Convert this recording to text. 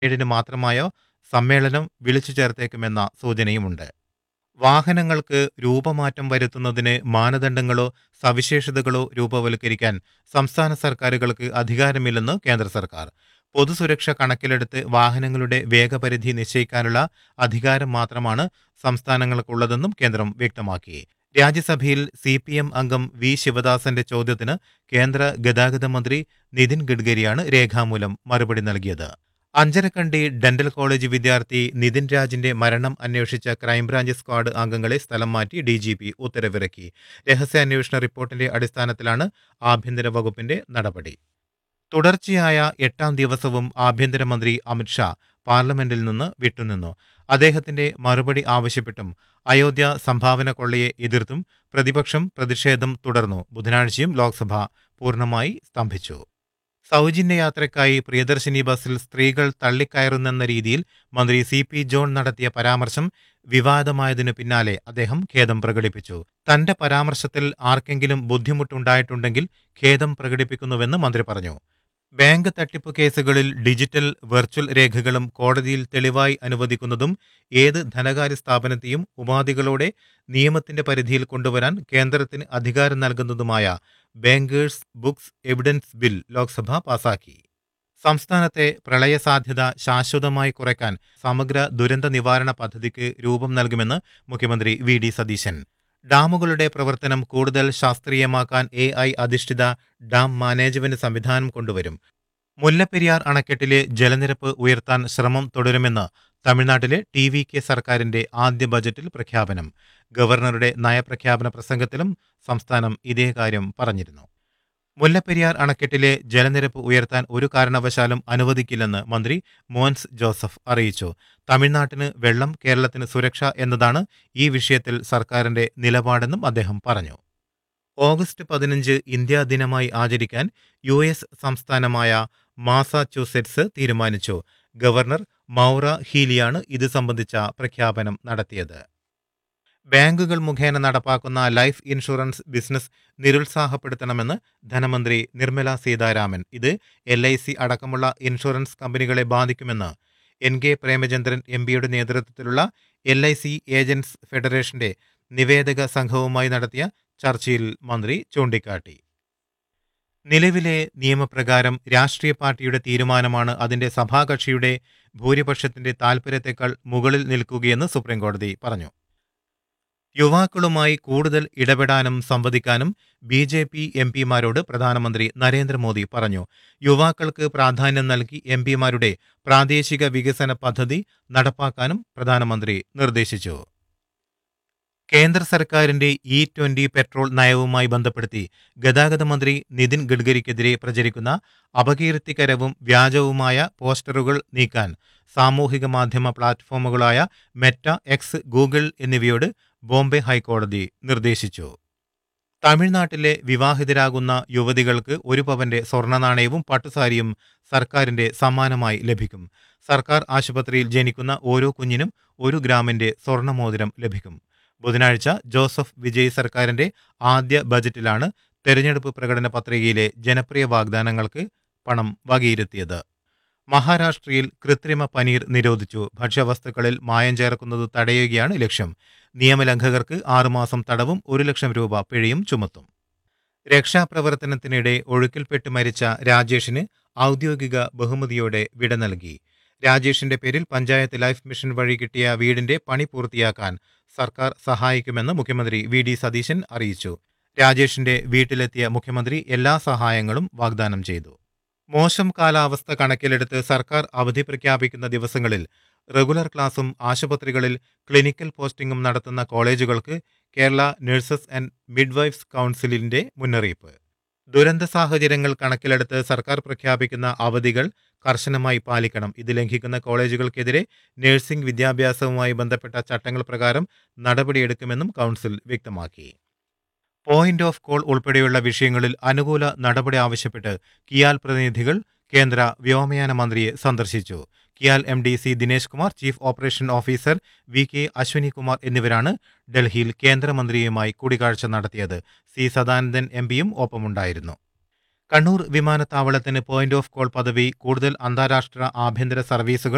ഏഴിന് മാത്രമായോ സമ്മേളനം വിളിച്ചു ചേർത്തേക്കുമെന്ന സൂചനയുമുണ്ട് വാഹനങ്ങൾക്ക് രൂപമാറ്റം വരുത്തുന്നതിന് മാനദണ്ഡങ്ങളോ സവിശേഷതകളോ രൂപവൽക്കരിക്കാൻ സംസ്ഥാന സർക്കാരുകൾക്ക് അധികാരമില്ലെന്ന് കേന്ദ്ര സർക്കാർ പൊതുസുരക്ഷ കണക്കിലെടുത്ത് വാഹനങ്ങളുടെ വേഗപരിധി നിശ്ചയിക്കാനുള്ള അധികാരം മാത്രമാണ് സംസ്ഥാനങ്ങൾക്കുള്ളതെന്നും കേന്ദ്രം വ്യക്തമാക്കി രാജ്യസഭയിൽ സി പി എം അംഗം വി ശിവദാസന്റെ ചോദ്യത്തിന് കേന്ദ്ര ഗതാഗത മന്ത്രി നിതിൻ ഗഡ്കരിയാണ് രേഖാമൂലം മറുപടി നൽകിയത് അഞ്ചരക്കണ്ടി ഡെന്റൽ കോളേജ് വിദ്യാർത്ഥി നിതിൻ രാജിന്റെ മരണം അന്വേഷിച്ച ക്രൈംബ്രാഞ്ച് സ്ക്വാഡ് അംഗങ്ങളെ സ്ഥലം മാറ്റി ഡി ജി പി ഉത്തരവിറക്കി രഹസ്യാന്വേഷണ റിപ്പോർട്ടിന്റെ അടിസ്ഥാനത്തിലാണ് ആഭ്യന്തര വകുപ്പിന്റെ നടപടി തുടർച്ചയായ എട്ടാം ദിവസവും ആഭ്യന്തരമന്ത്രി അമിത്ഷാ പാർലമെന്റിൽ നിന്ന് വിട്ടുനിന്നു അദ്ദേഹത്തിന്റെ മറുപടി ആവശ്യപ്പെട്ടും അയോധ്യ സംഭാവന കൊള്ളയെ എതിർത്തും പ്രതിപക്ഷം പ്രതിഷേധം തുടർന്നു ബുധനാഴ്ചയും ലോക്സഭ പൂർണ്ണമായി സ്തംഭിച്ചു സൗജന്യ യാത്രയ്ക്കായി പ്രിയദർശിനി ബസ്സിൽ സ്ത്രീകൾ തള്ളിക്കയറുന്നെന്ന രീതിയിൽ മന്ത്രി സി പി ജോൺ നടത്തിയ പരാമർശം വിവാദമായതിനു പിന്നാലെ അദ്ദേഹം ഖേദം പ്രകടിപ്പിച്ചു തന്റെ പരാമർശത്തിൽ ആർക്കെങ്കിലും ബുദ്ധിമുട്ടുണ്ടായിട്ടുണ്ടെങ്കിൽ ഖേദം പ്രകടിപ്പിക്കുന്നുവെന്ന് മന്ത്രി പറഞ്ഞു ബാങ്ക് തട്ടിപ്പ് കേസുകളിൽ ഡിജിറ്റൽ വെർച്വൽ രേഖകളും കോടതിയിൽ തെളിവായി അനുവദിക്കുന്നതും ഏത് ധനകാര്യ സ്ഥാപനത്തെയും ഉപാധികളോടെ നിയമത്തിന്റെ പരിധിയിൽ കൊണ്ടുവരാൻ കേന്ദ്രത്തിന് അധികാരം നൽകുന്നതുമായ bankers books evidence bill Lok Sabha പാസാക്കി സംസ്ഥാനത്തെ പ്രളയ സാധ്യത ശാശ്വതമായി കുറയ്ക്കാൻ സമഗ്ര ദുരന്ത നിവാരണ പദ്ധതിക്ക് രൂപം നൽകുമെന്ന് മുഖ്യമന്ത്രി വി ഡി സതീശൻ ഡാമുകളുടെ പ്രവർത്തനം കൂടുതൽ ശാസ്ത്രീയമാക്കാൻ എ ഐ അധിഷ്ഠിത ഡാം മാനേജ്മെന്റ് സംവിധാനം കൊണ്ടുവരും മുല്ലപ്പെരിയാർ അണക്കെട്ടിലെ ജലനിരപ്പ് ഉയർത്താൻ ശ്രമം തുടരുമെന്ന് തമിഴ്നാട്ടിലെ ടി വി കെ സർക്കാരിന്റെ ആദ്യ ബജറ്റിൽ പ്രഖ്യാപനം ഗവർണറുടെ നയപ്രഖ്യാപന പ്രസംഗത്തിലും സംസ്ഥാനം ഇതേ കാര്യം പറഞ്ഞിരുന്നു മുല്ലപ്പെരിയാർ അണക്കെട്ടിലെ ജലനിരപ്പ് ഉയർത്താൻ ഒരു കാരണവശാലും അനുവദിക്കില്ലെന്ന് മന്ത്രി മോൻസ് ജോസഫ് അറിയിച്ചു തമിഴ്നാട്ടിന് വെള്ളം കേരളത്തിന് സുരക്ഷ എന്നതാണ് ഈ വിഷയത്തിൽ സർക്കാരിന്റെ നിലപാടെന്നും അദ്ദേഹം പറഞ്ഞു ഓഗസ്റ്റ് പതിനഞ്ച് ഇന്ത്യാ ദിനമായി ആചരിക്കാൻ യു എസ് സംസ്ഥാനമായ മാസാച്യൂസെറ്റ്സ് തീരുമാനിച്ചു ഗവർണർ മൗറ ഹീലിയാണ് ഇത് സംബന്ധിച്ച പ്രഖ്യാപനം നടത്തിയത് ബാങ്കുകൾ മുഖേന നടപ്പാക്കുന്ന ലൈഫ് ഇൻഷുറൻസ് ബിസിനസ് നിരുത്സാഹപ്പെടുത്തണമെന്ന് ധനമന്ത്രി നിർമ്മല സീതാരാമൻ ഇത് എൽ ഐ സി അടക്കമുള്ള ഇൻഷുറൻസ് കമ്പനികളെ ബാധിക്കുമെന്ന് എൻ കെ പ്രേമചന്ദ്രൻ എം പിയുടെ നേതൃത്വത്തിലുള്ള എൽ ഐ സി ഏജൻസ് ഫെഡറേഷന്റെ നിവേദക സംഘവുമായി നടത്തിയ ചർച്ചയിൽ മന്ത്രി ചൂണ്ടിക്കാട്ടി നിലവിലെ നിയമപ്രകാരം രാഷ്ട്രീയ പാർട്ടിയുടെ തീരുമാനമാണ് അതിന്റെ സഭാകക്ഷിയുടെ ഭൂരിപക്ഷത്തിന്റെ താൽപര്യത്തെക്കാൾ മുകളിൽ നിൽക്കുകയെന്ന് സുപ്രീംകോടതി പറഞ്ഞു യുവാക്കളുമായി കൂടുതൽ ഇടപെടാനും സംവദിക്കാനും ബി ജെ പി എം പിമാരോട് പ്രധാനമന്ത്രി നരേന്ദ്രമോദി പറഞ്ഞു യുവാക്കൾക്ക് പ്രാധാന്യം നൽകി എം പിമാരുടെ പ്രാദേശിക വികസന പദ്ധതി നടപ്പാക്കാനും പ്രധാനമന്ത്രി നിർദ്ദേശിച്ചു കേന്ദ്ര സർക്കാരിന്റെ ഇ ട്വന്റി പെട്രോൾ നയവുമായി ബന്ധപ്പെടുത്തി ഗതാഗത മന്ത്രി നിതിൻ ഗഡ്കരിക്കെതിരെ പ്രചരിക്കുന്ന അപകീർത്തികരവും വ്യാജവുമായ പോസ്റ്ററുകൾ നീക്കാൻ സാമൂഹിക മാധ്യമ പ്ലാറ്റ്ഫോമുകളായ മെറ്റ എക്സ് ഗൂഗിൾ എന്നിവയോട് ബോംബെ ഹൈക്കോടതി നിർദ്ദേശിച്ചു തമിഴ്നാട്ടിലെ വിവാഹിതരാകുന്ന യുവതികൾക്ക് ഒരു പവന്റെ സ്വർണ്ണ നാണയവും പട്ടുസാരിയും സർക്കാരിന്റെ സമ്മാനമായി ലഭിക്കും സർക്കാർ ആശുപത്രിയിൽ ജനിക്കുന്ന ഓരോ കുഞ്ഞിനും ഒരു ഗ്രാമിന്റെ സ്വർണ്ണമോതിരം ലഭിക്കും ബുധനാഴ്ച ജോസഫ് വിജയ് സർക്കാരിന്റെ ആദ്യ ബജറ്റിലാണ് തെരഞ്ഞെടുപ്പ് പ്രകടന പത്രികയിലെ ജനപ്രിയ വാഗ്ദാനങ്ങൾക്ക് പണം വകയിരുത്തിയത് മഹാരാഷ്ട്രയിൽ കൃത്രിമ പനീർ നിരോധിച്ചു ഭക്ഷ്യവസ്തുക്കളിൽ മായം ചേർക്കുന്നത് തടയുകയാണ് ലക്ഷ്യം നിയമലംഘകർക്ക് ആറുമാസം തടവും ഒരു ലക്ഷം രൂപ പിഴയും ചുമത്തും രക്ഷാപ്രവർത്തനത്തിനിടെ ഒഴുക്കിൽപ്പെട്ട് മരിച്ച രാജേഷിന് ഔദ്യോഗിക ബഹുമതിയോടെ വിട നൽകി രാജേഷിന്റെ പേരിൽ പഞ്ചായത്ത് ലൈഫ് മിഷൻ വഴി കിട്ടിയ വീടിന്റെ പണി പൂർത്തിയാക്കാൻ സർക്കാർ സഹായിക്കുമെന്ന് മുഖ്യമന്ത്രി വി ഡി സതീശൻ അറിയിച്ചു രാജേഷിന്റെ വീട്ടിലെത്തിയ മുഖ്യമന്ത്രി എല്ലാ സഹായങ്ങളും വാഗ്ദാനം ചെയ്തു മോശം കാലാവസ്ഥ കണക്കിലെടുത്ത് സർക്കാർ അവധി പ്രഖ്യാപിക്കുന്ന ദിവസങ്ങളിൽ റെഗുലർ ക്ലാസും ആശുപത്രികളിൽ ക്ലിനിക്കൽ പോസ്റ്റിംഗും നടത്തുന്ന കോളേജുകൾക്ക് കേരള നഴ്സസ് ആൻഡ് മിഡ്വൈഫ്സ് കൗൺസിലിന്റെ മുന്നറിയിപ്പ് ദുരന്ത സാഹചര്യങ്ങൾ കണക്കിലെടുത്ത് സർക്കാർ പ്രഖ്യാപിക്കുന്ന അവധികൾ കർശനമായി പാലിക്കണം ഇത് ലംഘിക്കുന്ന കോളേജുകൾക്കെതിരെ നഴ്സിംഗ് വിദ്യാഭ്യാസവുമായി ബന്ധപ്പെട്ട ചട്ടങ്ങൾ പ്രകാരം നടപടിയെടുക്കുമെന്നും കൗൺസിൽ വ്യക്തമാക്കി പോയിന്റ് ഓഫ് കോൾ ഉൾപ്പെടെയുള്ള വിഷയങ്ങളിൽ അനുകൂല നടപടി ആവശ്യപ്പെട്ട് കിയാൽ പ്രതിനിധികൾ കേന്ദ്ര വ്യോമയാന മന്ത്രിയെ സന്ദർശിച്ചു KIAL M D C Dinesh Kumar chief operation officer V K Ashwini Kumar എന്നിവരാണ് ഡൽഹിയിൽ കേന്ദ്രമന്ത്രിയുമായി കൂടിക്കാഴ്ച നടത്തിയത് സി സദാനന്ദൻ എം പിയും ഒപ്പമുണ്ടായിരുന്നു കണ്ണൂർ വിമാനത്താവളത്തിന് പോയിന്റ് ഓഫ് കോൾ പദവി കൂടുതൽ അന്താരാഷ്ട്ര ആഭ്യന്തര സർവീസുകൾ